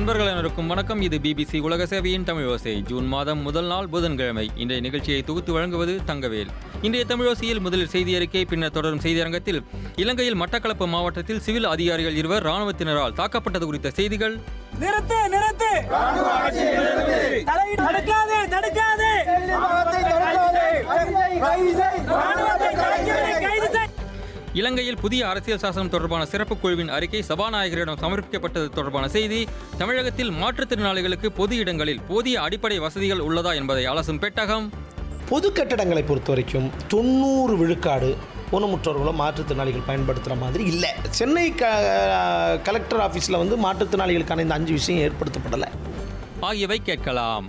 அன்பர்கள் அனைவருக்கும் வணக்கம் இது பிபிசி உலக சேவையின் தமிழ் ஓசை ஜூன் மாதம் முதல் நாள் புதன்கிழமை இன்றைய நிகழ்ச்சியை தொகுத்து வழங்குவது தங்கவேல் இன்றைய தமிழோசையில் முதலில் செய்தி அறிக்கை பின்னர் தொடரும் செய்தியரங்கத்தில் இலங்கையில் மட்டக்களப்பு மாவட்டத்தில் சிவில் அதிகாரிகள் இருவர் ராணுவத்தினரால் தாக்கப்பட்டது குறித்த செய்திகள் நிறுத்து நிறுத்து தலையிட- தடுக்காதே தடுக்காதே ராணுவத்தை கைது கைது செய் இலங்கையில் புதிய அரசியல் சாசனம் தொடர்பான சிறப்பு குழுவின் அறிக்கை சபாநாயகரிடம் சமர்ப்பிக்கப்பட்டது தொடர்பான செய்தி தமிழகத்தில் மாற்றுத்திறனாளிகளுக்கு பொது இடங்களில் போதிய அடிப்படை வசதிகள் உள்ளதா என்பதை அலசும் பெட்டகம் பொது கட்டடங்களை பொறுத்த வரைக்கும் தொண்ணூறு விழுக்காடு ஊனமுற்றோர்களும் மாற்றுத்திறனாளிகள் பயன்படுத்துகிற மாதிரி இல்லை சென்னை க கலெக்டர் ஆஃபீஸில் வந்து மாற்றுத்திறனாளிகளுக்கான இந்த அஞ்சு விஷயம் ஏற்படுத்தப்படலை ஆகியவை கேட்கலாம்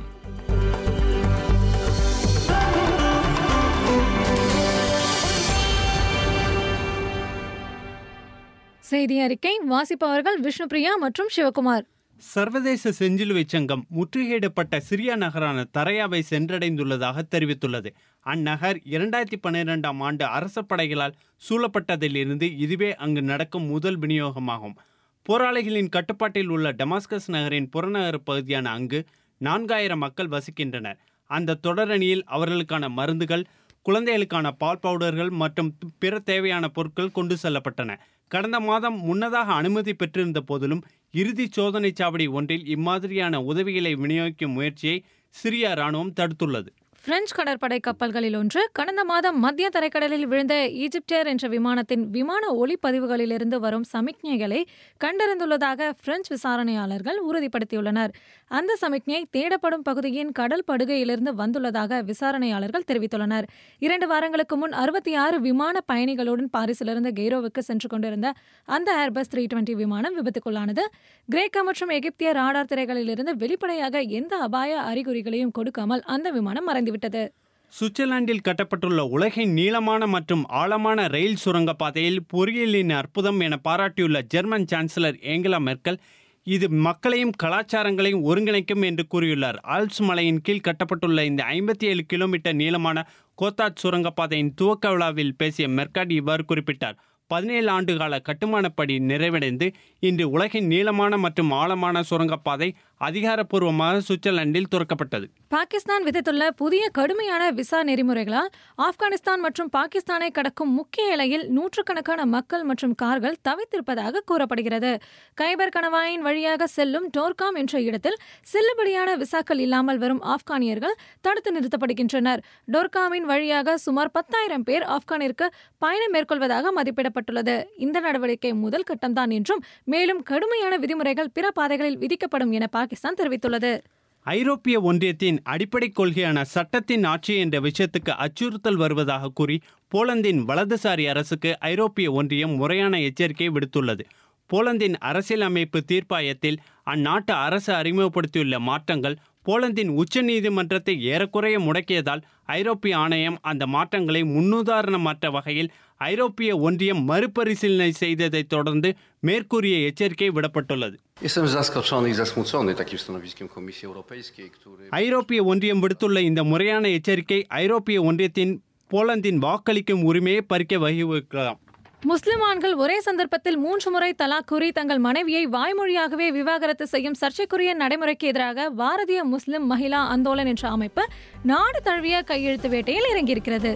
செய்தி அறிக்கை வாசிப்பவர்கள் விஷ்ணுபிரியா மற்றும் சிவகுமார் சர்வதேச செஞ்சிலுவை சங்கம் முற்றுகையிடப்பட்ட சிரியா நகரான தரையாவை சென்றடைந்துள்ளதாக தெரிவித்துள்ளது அந்நகர் இரண்டாயிரத்தி பன்னிரெண்டாம் ஆண்டு அரச படைகளால் சூழப்பட்டதிலிருந்து இதுவே அங்கு நடக்கும் முதல் விநியோகமாகும் போராளிகளின் கட்டுப்பாட்டில் உள்ள டமாஸ்கஸ் நகரின் புறநகர் பகுதியான அங்கு நான்காயிரம் மக்கள் வசிக்கின்றனர் அந்த தொடரணியில் அவர்களுக்கான மருந்துகள் குழந்தைகளுக்கான பால் பவுடர்கள் மற்றும் பிற தேவையான பொருட்கள் கொண்டு செல்லப்பட்டன கடந்த மாதம் முன்னதாக அனுமதி பெற்றிருந்த போதிலும் இறுதி சோதனை சாவடி ஒன்றில் இம்மாதிரியான உதவிகளை விநியோகிக்கும் முயற்சியை சிரியா ராணுவம் தடுத்துள்ளது பிரெஞ்சு கடற்படை கப்பல்களில் ஒன்று கடந்த மாதம் மத்திய தரைக்கடலில் விழுந்த ஈஜிப்டேர் என்ற விமானத்தின் விமான ஒளிப்பதிவுகளிலிருந்து வரும் சமிக்ஞைகளை கண்டறிந்துள்ளதாக பிரெஞ்சு விசாரணையாளர்கள் உறுதிப்படுத்தியுள்ளனர் அந்த சமிக்ஞை தேடப்படும் பகுதியின் கடல் படுகையிலிருந்து வந்துள்ளதாக விசாரணையாளர்கள் தெரிவித்துள்ளனர் இரண்டு வாரங்களுக்கு முன் அறுபத்தி ஆறு விமான பயணிகளுடன் பாரிஸிலிருந்து கெய்ரோவுக்கு சென்று கொண்டிருந்த அந்த ஏர்பஸ் த்ரீ டுவெண்டி விமானம் விபத்துக்குள்ளானது கிரேக்க மற்றும் எகிப்திய ராடார் திரைகளிலிருந்து வெளிப்படையாக எந்த அபாய அறிகுறிகளையும் கொடுக்காமல் அந்த விமானம் மறைந்துவிட்டது சுவிட்சர்லாந்தில் கட்டப்பட்டுள்ள உலகின் நீளமான மற்றும் ஆழமான ரயில் சுரங்கப்பாதையில் பொறியியலின் அற்புதம் என பாராட்டியுள்ள ஜெர்மன் சான்சலர் ஏங்கலா மெர்க்கல் இது மக்களையும் கலாச்சாரங்களையும் ஒருங்கிணைக்கும் என்று கூறியுள்ளார் ஆல்ப்ஸ் மலையின் கீழ் கட்டப்பட்டுள்ள இந்த ஐம்பத்தி ஏழு கிலோமீட்டர் நீளமான கோத்தாட் சுரங்கப்பாதையின் துவக்க விழாவில் பேசிய மெர்காட் இவ்வாறு குறிப்பிட்டார் பதினேழு ஆண்டுகால கட்டுமானப்படி நிறைவடைந்து இன்று உலகின் நீளமான மற்றும் ஆழமான சுரங்கப்பாதை அதிகாரப்பூர்வமாக சுவிட்சர்லாந்தில் துறக்கப்பட்டது பாகிஸ்தான் விதித்துள்ள புதிய கடுமையான விசா நெறிமுறைகளால் ஆப்கானிஸ்தான் மற்றும் பாகிஸ்தானை கடக்கும் முக்கிய எல்லையில் நூற்றுக்கணக்கான மக்கள் மற்றும் கார்கள் தவித்திருப்பதாக கூறப்படுகிறது கைபர் கணவாயின் வழியாக செல்லும் டோர்காம் என்ற இடத்தில் செல்லுபடியான விசாக்கள் இல்லாமல் வரும் ஆப்கானியர்கள் தடுத்து நிறுத்தப்படுகின்றனர் டோர்காமின் வழியாக சுமார் பத்தாயிரம் பேர் ஆப்கானிற்கு பயணம் மேற்கொள்வதாக மதிப்பிடப்பட்டுள்ளது இந்த நடவடிக்கை முதல் கட்டம்தான் என்றும் மேலும் கடுமையான விதிமுறைகள் பிற பாதைகளில் விதிக்கப்படும் என பாகிஸ்தான் தெரிவித்துள்ளது ஐரோப்பிய ஒன்றியத்தின் அடிப்படை கொள்கையான சட்டத்தின் ஆட்சி என்ற விஷயத்துக்கு அச்சுறுத்தல் வருவதாக கூறி போலந்தின் வலதுசாரி அரசுக்கு ஐரோப்பிய ஒன்றியம் முறையான எச்சரிக்கை விடுத்துள்ளது போலந்தின் அரசியலமைப்பு தீர்ப்பாயத்தில் அந்நாட்டு அரசு அறிமுகப்படுத்தியுள்ள மாற்றங்கள் போலந்தின் உச்ச நீதிமன்றத்தை ஏறக்குறைய முடக்கியதால் ஐரோப்பிய ஆணையம் அந்த மாற்றங்களை முன்னுதாரணமற்ற வகையில் ஐரோப்பிய ஒன்றியம் மறுபரிசீலனை செய்ததைத் தொடர்ந்து மேற்கூறிய எச்சரிக்கை விடப்பட்டுள்ளது Jestem zaskoczony i zasmucony takim stanowiskiem Komisji Europejskiej, który ஐரோப்பிய ஒன்றியம் விடுத்துள்ள இந்த முறையான எச்சரிக்கை ஐரோப்பிய ஒன்றியத்தின் போலந்தின் வாக்களிக்கும் உரிமையை பறிக்க வழிவகுக்கலாம் முஸ்லிம் ஆண்கள் ஒரே சந்தர்ப்பத்தில் மூன்று முறை தலாக் கூறி தங்கள் மனைவியை வாய்மொழியாகவே விவாகரத்து செய்யும் சர்ச்சைக்குரிய நடைமுறைக்கு எதிராக பாரதிய முஸ்லிம் மகிழா அந்தோலன் என்ற அமைப்பு நாடு தழுவிய கையெழுத்து வேட்டையில் இறங்கியிருக்கிறது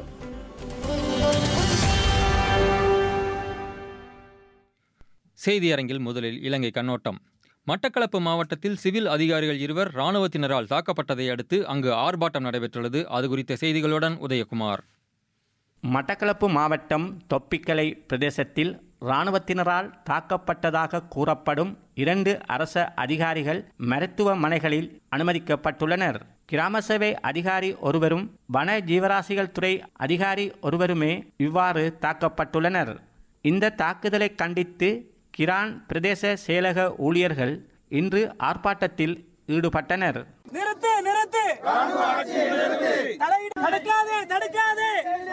செய்தி அரங்கில் முதலில் இலங்கை கண்ணோட்டம் மட்டக்களப்பு மாவட்டத்தில் சிவில் அதிகாரிகள் இருவர் இராணுவத்தினரால் தாக்கப்பட்டதை அடுத்து அங்கு ஆர்ப்பாட்டம் நடைபெற்றுள்ளது அது குறித்த செய்திகளுடன் உதயகுமார் மட்டக்களப்பு மாவட்டம் தொப்பிக்கலை பிரதேசத்தில் இராணுவத்தினரால் தாக்கப்பட்டதாக கூறப்படும் இரண்டு அரச அதிகாரிகள் மருத்துவமனைகளில் அனுமதிக்கப்பட்டுள்ளனர் கிராம சேவை அதிகாரி ஒருவரும் வன ஜீவராசிகள் துறை அதிகாரி ஒருவருமே இவ்வாறு தாக்கப்பட்டுள்ளனர் இந்த தாக்குதலை கண்டித்து கிரான் பிரதேச செயலக ஊழியர்கள் இன்று ஆர்ப்பாட்டத்தில் ஈடுபட்டனர் நிறுத்து நிறுத்து தலையிட- தடுக்காதே தடுக்காதே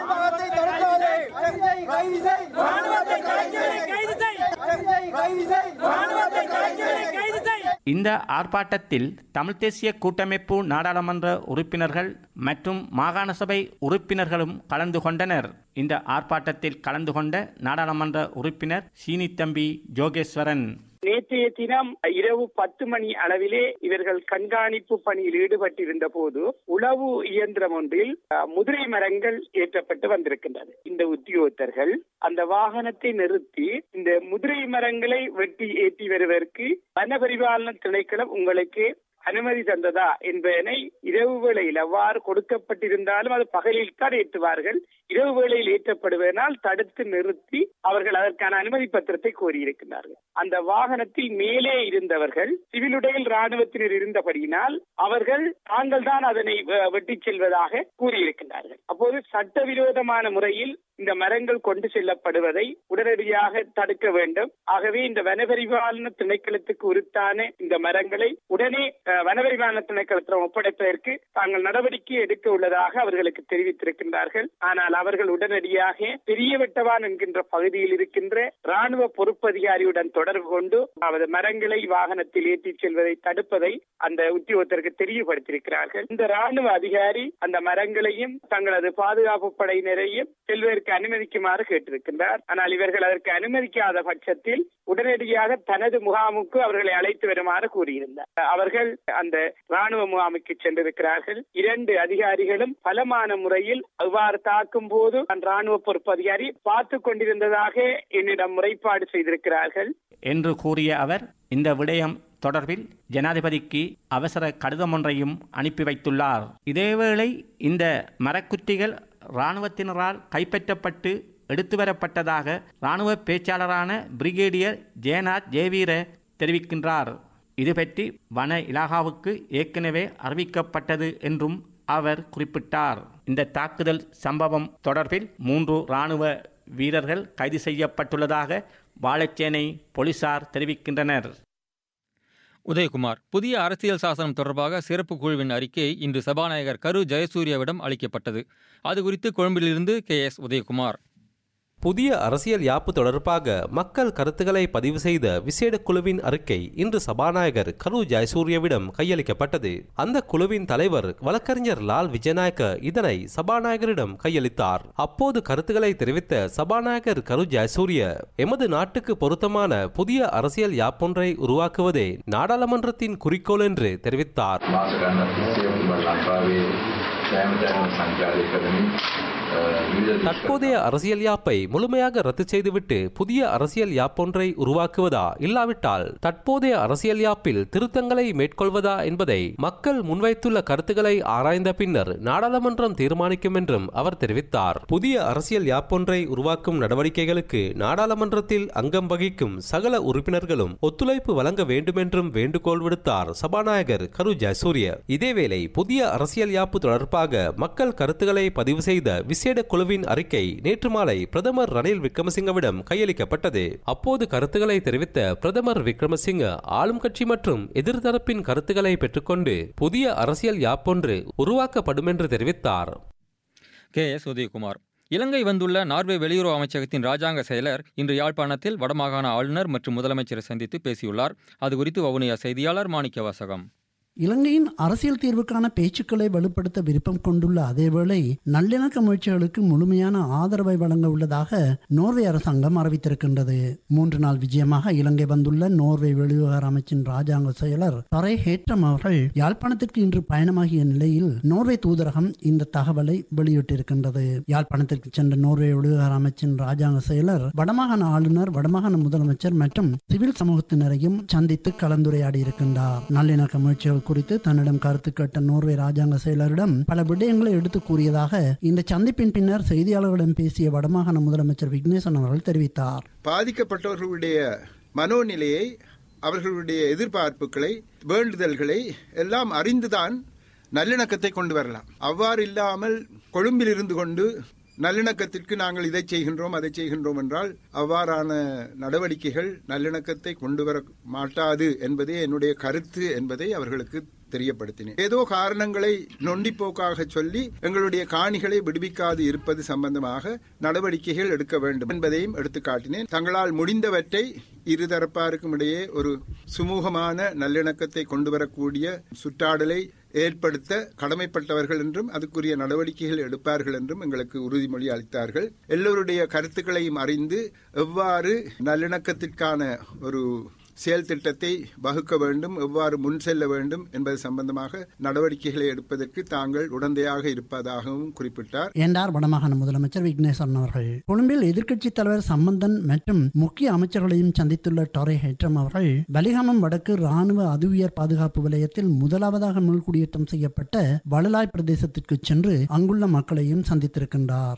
ராணுவத்தை கைது செய் ராணுவத்தை கைது செய் இந்த ஆர்ப்பாட்டத்தில் தமிழ் தேசிய கூட்டமைப்பு நாடாளுமன்ற உறுப்பினர்கள் மற்றும் மாகாண சபை உறுப்பினர்களும் கலந்து கொண்டனர் இந்த ஆர்ப்பாட்டத்தில் கலந்து கொண்ட நாடாளுமன்ற உறுப்பினர் சீனித்தம்பி ஜோகேஸ்வரன் நேற்றைய தினம் இரவு பத்து மணி அளவிலே இவர்கள் கண்காணிப்பு பணியில் ஈடுபட்டிருந்த போது உளவு இயந்திரம் ஒன்றில் அஹ், முதிரை மரங்கள் ஏற்றப்பட்டு வந்திருக்கின்றது இந்த உத்தியோகத்தர்கள் அந்த வாகனத்தை நிறுத்தி இந்த முதிரை மரங்களை வெட்டி ஏற்றி வருவதற்கு வனபரிபாலன திணைக்களம் உங்களுக்கு அனுமதி தந்ததா என்பதனை இரவு வேளையில் அவ்வாறு கொடுக்கப்பட்டிருந்தாலும் அது பகலில் தான் ஏற்றுவார்கள் இரவு வேளையில் ஏற்றப்படுவதனால் தடுத்து நிறுத்தி அவர்கள் அதற்கான அனுமதி பத்திரத்தை கோரியிருக்கிறார்கள் அந்த வாகனத்தில் மேலே இருந்தவர்கள் சிவில் உடையில் ராணுவத்தினர் இருந்தபடியினால் அவர்கள் தாங்கள் தான் அதனை வெ- வெட்டிச் செல்வதாக கூறியிருக்கிறார்கள் அப்போது சட்டவிரோதமான முறையில் இந்த மரங்கள் கொண்டு செல்லப்படுவதை உடனடியாக தடுக்க வேண்டும் ஆகவே இந்த வனபரிபாலன திணைக்களத்துக்கு உரித்தான இந்த மரங்களை உடனே அஹ், வனபரிபாலன திணைக்களத்திடம் ஒப்படைப்பதற்கு தாங்கள் நடவடிக்கை எடுக்க உள்ளதாக அவர்களுக்கு தெரிவித்திருக்கின்றார்கள் ஆனால் அவர்கள் உடனடியாக பெரிய வெட்டவான் என்கின்ற பகுதியில் இருக்கின்ற ராணுவ பொறுப்பதிகாரியுடன் தொடர்பு கொண்டு அதாவது மரங்களை வாகனத்தில் ஏற்றிச் செல்வதை தடுப்பதை அந்த உத்தியோகத்தருக்கு தெரியப்படுத்தியிருக்கிறார்கள் இந்த ராணுவ அதிகாரி அந்த மரங்களையும் தங்களது பாதுகாப்பு படையினரையும் செல்வதற்கு அனுமதிக்குமாறு கேட்டிருக்கின்றார் ஆனால் இவர்கள் அதற்கு அனுமதிக்காத பட்சத்தில் உடனடியாக தனது முகாமுக்கு அவர்களை அழைத்து வருமாறு கூறியிருந்தார் அவர்கள் அந்த ராணுவ முகாமுக்கு சென்றிருக்கிறார்கள் இரண்டு அதிகாரிகளும் பலமான முறையில் அவ்வாறு தாக்கும் போது அந்த ராணுவ பொறுப்பு அதிகாரி பார்த்து கொண்டிருந்ததாக என்னிடம் முறைப்பாடு செய்திருக்கிறார்கள் என்று கூறிய அவர் இந்த விடயம் தொடர்பில் ஜனாதிபதிக்கு அவசர கடிதம் ஒன்றையும் அனுப்பி வைத்துள்ளார் இதேவேளை இந்த மரக்குற்றிகள் இராணுவத்தினரால் கைப்பற்றப்பட்டு எடுத்து வரப்பட்டதாக இராணுவ பேச்சாளரான பிரிகேடியர் ஜெயநாத் ஜெயவீர தெரிவிக்கின்றார் இது பற்றி வன இலாகாவுக்கு ஏற்கனவே அறிவிக்கப்பட்டது என்றும் அவர் குறிப்பிட்டார் இந்த தாக்குதல் சம்பவம் தொடர்பில் மூன்று இராணுவ வீரர்கள் கைது செய்யப்பட்டுள்ளதாக வாழைச்சேனை போலீசார் தெரிவிக்கின்றனர் உதயகுமார் புதிய அரசியல் சாசனம் தொடர்பாக சிறப்பு குழுவின் அறிக்கை இன்று சபாநாயகர் கரு ஜெயசூர்யாவிடம் அளிக்கப்பட்டது அது குறித்து கொழும்பிலிருந்து கே எஸ் உதயகுமார் புதிய அரசியல் யாப்பு தொடர்பாக மக்கள் கருத்துக்களை பதிவு செய்த விசேட குழுவின் அறிக்கை இன்று சபாநாயகர் கரு ஜெயசூரியவிடம் கையளிக்கப்பட்டது அந்த குழுவின் தலைவர் வழக்கறிஞர் லால் விஜயநாயக்க இதனை சபாநாயகரிடம் கையளித்தார் அப்போது கருத்துக்களை தெரிவித்த சபாநாயகர் கரு ஜெயசூரிய எமது நாட்டுக்கு பொருத்தமான புதிய அரசியல் யாப்பொன்றை உருவாக்குவதே நாடாளுமன்றத்தின் குறிக்கோள் என்று தெரிவித்தார் தற்போதைய அரசியல் யாப்பை முழுமையாக ரத்து செய்துவிட்டு புதிய அரசியல் யாப்பொன்றை உருவாக்குவதா இல்லாவிட்டால் தற்போதைய அரசியல் யாப்பில் திருத்தங்களை மேற்கொள்வதா என்பதை மக்கள் முன்வைத்துள்ள கருத்துக்களை ஆராய்ந்த பின்னர் நாடாளுமன்றம் தீர்மானிக்கும் என்றும் அவர் தெரிவித்தார் புதிய அரசியல் யாப்பொன்றை உருவாக்கும் நடவடிக்கைகளுக்கு நாடாளுமன்றத்தில் அங்கம் வகிக்கும் சகல உறுப்பினர்களும் ஒத்துழைப்பு வழங்க வேண்டுமென்றும் வேண்டுகோள் விடுத்தார் சபாநாயகர் கரு ஜயசூரிய இதேவேளை புதிய அரசியல் யாப்பு தொடர்பாக மக்கள் கருத்துக்களை பதிவு செய்த விசேட குழுவின் அறிக்கை நேற்று மாலை பிரதமர் ரணில் விக்ரமசிங்கவிடம் கையளிக்கப்பட்டது அப்போது கருத்துக்களை தெரிவித்த பிரதமர் விக்ரமசிங்க ஆளும் கட்சி மற்றும் எதிர்த்தரப்பின் கருத்துக்களை பெற்றுக்கொண்டு புதிய அரசியல் யாப்பொன்று உருவாக்கப்படும் என்று தெரிவித்தார் கே எஸ் உதயகுமார் இலங்கை வந்துள்ள நார்வே வெளியுறவு அமைச்சகத்தின் ராஜாங்க செயலர் இன்று யாழ்ப்பாணத்தில் வடமாகாண ஆளுநர் மற்றும் முதலமைச்சரை சந்தித்து பேசியுள்ளார் அது குறித்து வவுனியா செய்தியாளர் மாணிக்க வாசகம் இலங்கையின் அரசியல் தீர்வுக்கான பேச்சுக்களை வலுப்படுத்த விருப்பம் கொண்டுள்ள அதேவேளை நல்லிணக்க முயற்சிகளுக்கு முழுமையான ஆதரவை வழங்க உள்ளதாக நோர்வே அரசாங்கம் அறிவித்திருக்கின்றது மூன்று நாள் விஜயமாக இலங்கை வந்துள்ள நோர்வே வெளிவிவகார அமைச்சின் ராஜாங்க செயலர் பறை ஹேட்ரம் அவர்கள் யாழ்ப்பாணத்திற்கு இன்று பயணமாகிய நிலையில் நோர்வே தூதரகம் இந்த தகவலை வெளியிட்டிருக்கின்றது யாழ்ப்பாணத்திற்கு சென்ற நோர்வே வெளிவிவகார அமைச்சின் ராஜாங்க செயலர் வடமாகாண ஆளுநர் வடமாகாண முதலமைச்சர் மற்றும் சிவில் சமூகத்தினரையும் சந்தித்து கலந்துரையாடி இருக்கின்றார் நல்லிணக்க முயற்சிகள் குறித்து தன்னிடம் கருத்து கேட்ட நோர்வே ராஜாங்க செயலரிடம் பல விடயங்களை எடுத்து கூறியதாக இந்த சந்திப்பின் பின்னர் செய்தியாளர்களிடம் பேசிய வடமாகாண முதலமைச்சர் விக்னேசன் அவர்கள் தெரிவித்தார் பாதிக்கப்பட்டவர்களுடைய மனோநிலையை அவர்களுடைய எதிர்பார்ப்புகளை வேண்டுதல்களை எல்லாம் அறிந்துதான் நல்லிணக்கத்தை கொண்டு வரலாம் அவ்வாறு இல்லாமல் கொழும்பில் இருந்து கொண்டு நல்லிணக்கத்திற்கு நாங்கள் இதை செய்கின்றோம் அதை செய்கின்றோம் என்றால் அவ்வாறான நடவடிக்கைகள் நல்லிணக்கத்தை கொண்டு வர மாட்டாது என்பதே என்னுடைய கருத்து என்பதை அவர்களுக்கு தெரியப்படுத்தினேன் ஏதோ காரணங்களை நொண்டிப்போக்காக சொல்லி எங்களுடைய காணிகளை விடுவிக்காது இருப்பது சம்பந்தமாக நடவடிக்கைகள் எடுக்க வேண்டும் என்பதையும் எடுத்து காட்டினேன் தங்களால் முடிந்தவற்றை இருதரப்பாருக்கும் இடையே ஒரு சுமூகமான நல்லிணக்கத்தை கொண்டு வரக்கூடிய சுற்றாடலை ஏற்படுத்த கடமைப்பட்டவர்கள் என்றும் அதுக்குரிய நடவடிக்கைகள் எடுப்பார்கள் என்றும் எங்களுக்கு உறுதிமொழி அளித்தார்கள் எல்லோருடைய கருத்துக்களையும் அறிந்து எவ்வாறு நல்லிணக்கத்திற்கான ஒரு செயல் திட்டத்தை வகுக்க வேண்டும் எவ்வாறு முன் செல்ல வேண்டும் என்பது சம்பந்தமாக நடவடிக்கைகளை எடுப்பதற்கு தாங்கள் உடந்தையாக இருப்பதாகவும் குறிப்பிட்டார் என்றார் வடமாகாண முதலமைச்சர் விக்னேஸ்வரன் அவர்கள் கொழும்பில் எதிர்க்கட்சித் தலைவர் சம்பந்தன் மற்றும் முக்கிய அமைச்சர்களையும் சந்தித்துள்ள டொரே ஹெட்ரம் அவர்கள் வலிகாமம் வடக்கு ராணுவ அதுவியர் பாதுகாப்பு வலயத்தில் முதலாவதாக மீள்குடியேற்றம் செய்யப்பட்ட வளலாய் பிரதேசத்திற்கு சென்று அங்குள்ள மக்களையும் சந்தித்திருக்கின்றார்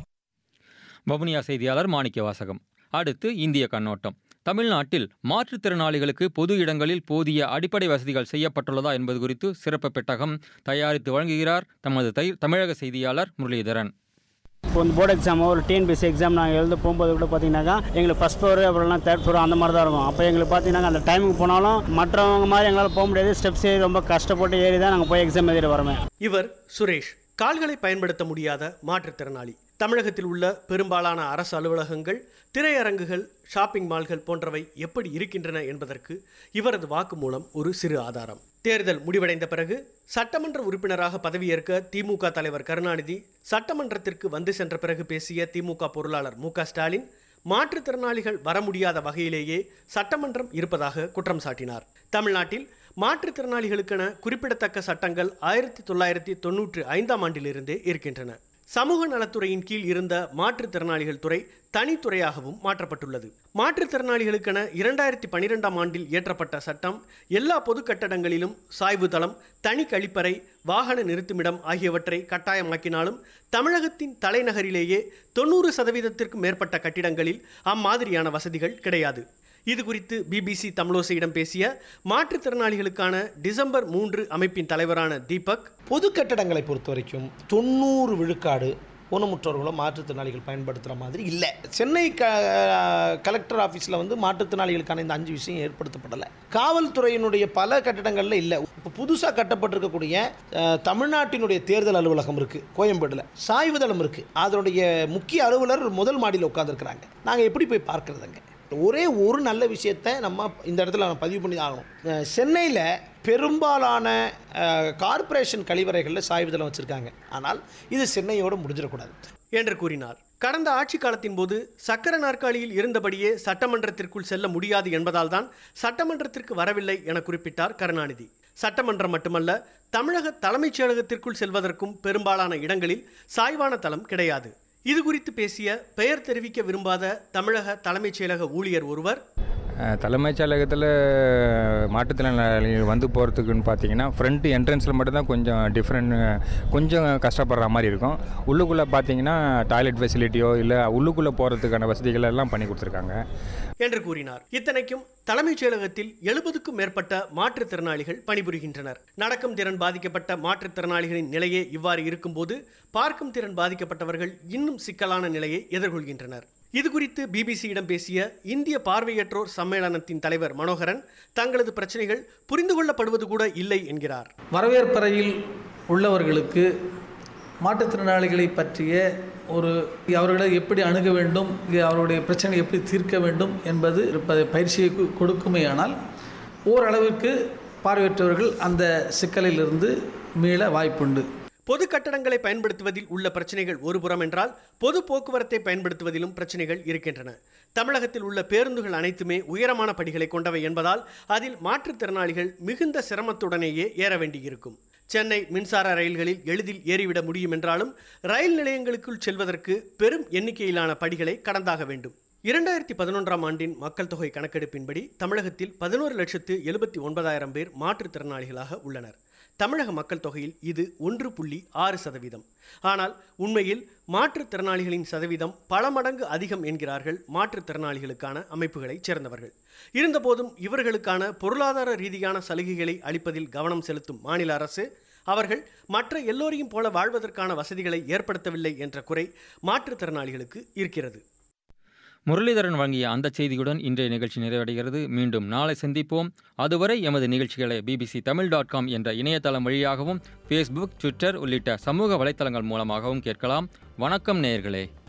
வவுனியா செய்தியாளர் மாணிக்க வாசகம் அடுத்து இந்திய கண்ணோட்டம் தமிழ்நாட்டில் மாற்றுத்திறனாளிகளுக்கு பொது இடங்களில் போதிய அடிப்படை வசதிகள் செய்யப்பட்டுள்ளதா என்பது குறித்து சிறப்பு பெட்டகம் தயாரித்து வழங்குகிறார் தமது தை- தமிழக செய்தியாளர் முரளிதரன் இப்போ வந்து போர்டு எக்ஸாமோ ஒரு டிஎன்பிஎஸ்சி எக்ஸாம் நாங்கள் எழுத போகும்போது கூட பார்த்தீங்கன்னாக்கா எங்களுக்கு ஃபஸ்ட் ஃப்ளோர் அப்புறம்லாம் தேர்ட் ஃப்ளோர் அந்த மாதிரி தான் இருக்கும் அப்போ எங்களுக்கு பார்த்தீங்கன்னா அந்த டைமுக்கு போனாலும் மற்றவங்க மாதிரி எங்களால் போக முடியாது ஸ்டெப்ஸ் ஏறி ரொம்ப கஷ்டப்பட்டு ஏறி தான் நாங்கள் போய் எக்ஸாம் எழுதிட்டு வரோமே இவர் சுரேஷ் கால்களை பயன்படுத்த முடியாத மாற்றுத்திறனாளி தமிழகத்தில் உள்ள பெரும்பாலான அரசு அலுவலகங்கள் திரையரங்குகள் ஷாப்பிங் மால்கள் போன்றவை எப்படி இருக்கின்றன என்பதற்கு இவரது வாக்குமூலம் ஒரு சிறு ஆதாரம் தேர்தல் முடிவடைந்த பிறகு சட்டமன்ற உறுப்பினராக பதவியேற்க திமுக தலைவர் கருணாநிதி சட்டமன்றத்திற்கு வந்து சென்ற பிறகு பேசிய திமுக பொருளாளர் மு க ஸ்டாலின் மாற்றுத்திறனாளிகள் வர முடியாத வகையிலேயே சட்டமன்றம் இருப்பதாக குற்றம் சாட்டினார் தமிழ்நாட்டில் மாற்றுத்திறனாளிகளுக்கென குறிப்பிடத்தக்க சட்டங்கள் ஆயிரத்தி தொள்ளாயிரத்தி தொன்னூற்றி ஐந்தாம் ஆண்டிலிருந்தே இருக்கின்றன சமூக நலத்துறையின் கீழ் இருந்த மாற்றுத்திறனாளிகள் துறை தனித்துறையாகவும் மாற்றப்பட்டுள்ளது மாற்றுத்திறனாளிகளுக்கென இரண்டாயிரத்தி பனிரெண்டாம் ஆண்டில் இயற்றப்பட்ட சட்டம் எல்லா பொது கட்டடங்களிலும் சாய்வு தளம் தனி கழிப்பறை வாகன நிறுத்துமிடம் ஆகியவற்றை கட்டாயமாக்கினாலும் தமிழகத்தின் தலைநகரிலேயே தொண்ணூறு சதவீதத்திற்கும் மேற்பட்ட கட்டிடங்களில் அம்மாதிரியான வசதிகள் கிடையாது இது குறித்து பிபிசி தமிழோசையிடம் பேசிய மாற்றுத்திறனாளிகளுக்கான டிசம்பர் மூன்று அமைப்பின் தலைவரான தீபக் பொது கட்டடங்களை பொறுத்த வரைக்கும் தொண்ணூறு விழுக்காடு ஊனமுற்றோர்களை மாற்றுத்திறனாளிகள் பயன்படுத்துகிற மாதிரி இல்லை சென்னை க கலெக்டர் ஆஃபீஸில் வந்து மாற்றுத்திறனாளிகளுக்கான இந்த அஞ்சு விஷயம் ஏற்படுத்தப்படலை காவல்துறையினுடைய பல கட்டடங்களில் இல்லை இப்போ புதுசாக கட்டப்பட்டிருக்கக்கூடிய அஹ், தமிழ்நாட்டினுடைய தேர்தல் அலுவலகம் இருக்குது கோயம்பேடில் சாய்வுதளம் இருக்குது அதனுடைய முக்கிய அலுவலர் முதல் மாடியில் உட்காந்துருக்குறாங்க நாங்கள் எப்படி போய் பார்க்குறதுங்க ஒரே ஒரு நல்ல விஷயத்தை நம்ம இந்த இடத்துல நம்ம பதிவு பண்ணி தான் ஆகணும் அஹ், சென்னையில் பெரும்பாலான அஹ், கார்ப்பரேஷன் கழிவறைகளில் சாய்வுதளம் வச்சுருக்காங்க ஆனால் இது சென்னையோடு முடிஞ்சிடக்கூடாது என்று கூறினார் கடந்த ஆட்சி காலத்தின் போது சக்கர நாற்காலியில் இருந்தபடியே சட்டமன்றத்திற்குள் செல்ல முடியாது என்பதால்தான் சட்டமன்றத்திற்கு வரவில்லை என குறிப்பிட்டார் கருணாநிதி சட்டமன்றம் மட்டுமல்ல தமிழக தலைமைச் செயலகத்திற்குள் செல்வதற்கும் பெரும்பாலான இடங்களில் சாய்வான தளம் கிடையாது இது குறித்து பேசிய பெயர் தெரிவிக்க விரும்பாத தமிழக தலைமைச் செயலக ஊழியர் ஒருவர் அஹ், தலைமைச் செயலகத்தில் மாற்றுத்திறனாளிகள் வந்து போகிறதுக்குன்னு பார்த்தீங்கன்னா ஃப்ரண்ட் என்ட்ரன்ஸில் மட்டும்தான் கொஞ்சம் டிஃப்ரெண்ட் கொஞ்சம் கஷ்டப்படுற மாதிரி இருக்கும் உள்ளுக்குள்ளே பார்த்தீங்கன்னா டாய்லெட் ஃபெசிலிட்டியோ இல்லை உள்ளுக்குள்ளே போகிறதுக்கான வசதிகள் எல்லாம் பண்ணி கொடுத்துருக்காங்க என்று கூறினார் இத்தனைக்கும் தலைமைச் செயலகத்தில் எழுபதுக்கும் மேற்பட்ட மாற்றுத்திறனாளிகள் பணிபுரிகின்றனர் நடக்கும் திறன் பாதிக்கப்பட்ட மாற்றுத்திறனாளிகளின் நிலையே இவ்வாறு இருக்கும்போது பார்க்கும் திறன் பாதிக்கப்பட்டவர்கள் இன்னும் சிக்கலான நிலையை எதிர்கொள்கின்றனர் இது குறித்து பிபிசியிடம் பேசிய இந்திய பார்வையற்றோர் சம்மேளனத்தின் தலைவர் மனோகரன் தங்களது பிரச்சனைகள் புரிந்து கொள்ளப்படுவது கூட இல்லை என்கிறார் வரவேற்பறையில் உள்ளவர்களுக்கு மாற்றுத்திறனாளிகளை பற்றிய ஒரு அவர்களை எப்படி அணுக வேண்டும் அவருடைய பிரச்சனையை எப்படி தீர்க்க வேண்டும் என்பது இருப்பதை பயிற்சியை கு- கொடுக்குமேயானால் ஓரளவிற்கு பார்வையற்றவர்கள் அந்த சிக்கலிலிருந்து மீள வாய்ப்புண்டு பொது கட்டடங்களை பயன்படுத்துவதில் உள்ள பிரச்சனைகள் ஒருபுறம் என்றால் பொது போக்குவரத்தை பயன்படுத்துவதிலும் பிரச்சனைகள் இருக்கின்றன தமிழகத்தில் உள்ள பேருந்துகள் அனைத்துமே உயரமான படிகளை கொண்டவை என்பதால் அதில் மாற்றுத்திறனாளிகள் மிகுந்த சிரமத்துடனேயே ஏற வேண்டியிருக்கும் சென்னை மின்சார ரயில்களில் எளிதில் ஏறிவிட முடியும் என்றாலும் ரயில் நிலையங்களுக்குள் செல்வதற்கு பெரும் எண்ணிக்கையிலான படிகளை கடந்தாக வேண்டும் இரண்டாயிரத்தி பதினொன்றாம் ஆண்டின் மக்கள் தொகை கணக்கெடுப்பின்படி தமிழகத்தில் பதினோரு லட்சத்து எழுபத்தி ஒன்பதாயிரம் பேர் மாற்றுத்திறனாளிகளாக உள்ளனர் தமிழக மக்கள் தொகையில் இது ஒன்று புள்ளி ஆறு சதவீதம் ஆனால் உண்மையில் மாற்றுத்திறனாளிகளின் சதவீதம் பல மடங்கு அதிகம் என்கிறார்கள் மாற்றுத்திறனாளிகளுக்கான அமைப்புகளைச் சேர்ந்தவர்கள் இருந்தபோதும் இவர்களுக்கான பொருளாதார ரீதியான சலுகைகளை அளிப்பதில் கவனம் செலுத்தும் மாநில அரசு அவர்கள் மற்ற எல்லோரையும் போல வாழ்வதற்கான வசதிகளை ஏற்படுத்தவில்லை என்ற குறை மாற்றுத்திறனாளிகளுக்கு இருக்கிறது முரளிதரன் வழங்கிய அந்த செய்தியுடன் இன்றைய நிகழ்ச்சி நிறைவடைகிறது மீண்டும் நாளை சந்திப்போம் அதுவரை எமது நிகழ்ச்சிகளை பிபிசி தமிழ் டாட் காம் என்ற இணையதளம் வழியாகவும் ஃபேஸ்புக் ட்விட்டர் உள்ளிட்ட சமூக வலைத்தளங்கள் மூலமாகவும் கேட்கலாம் வணக்கம் நேயர்களே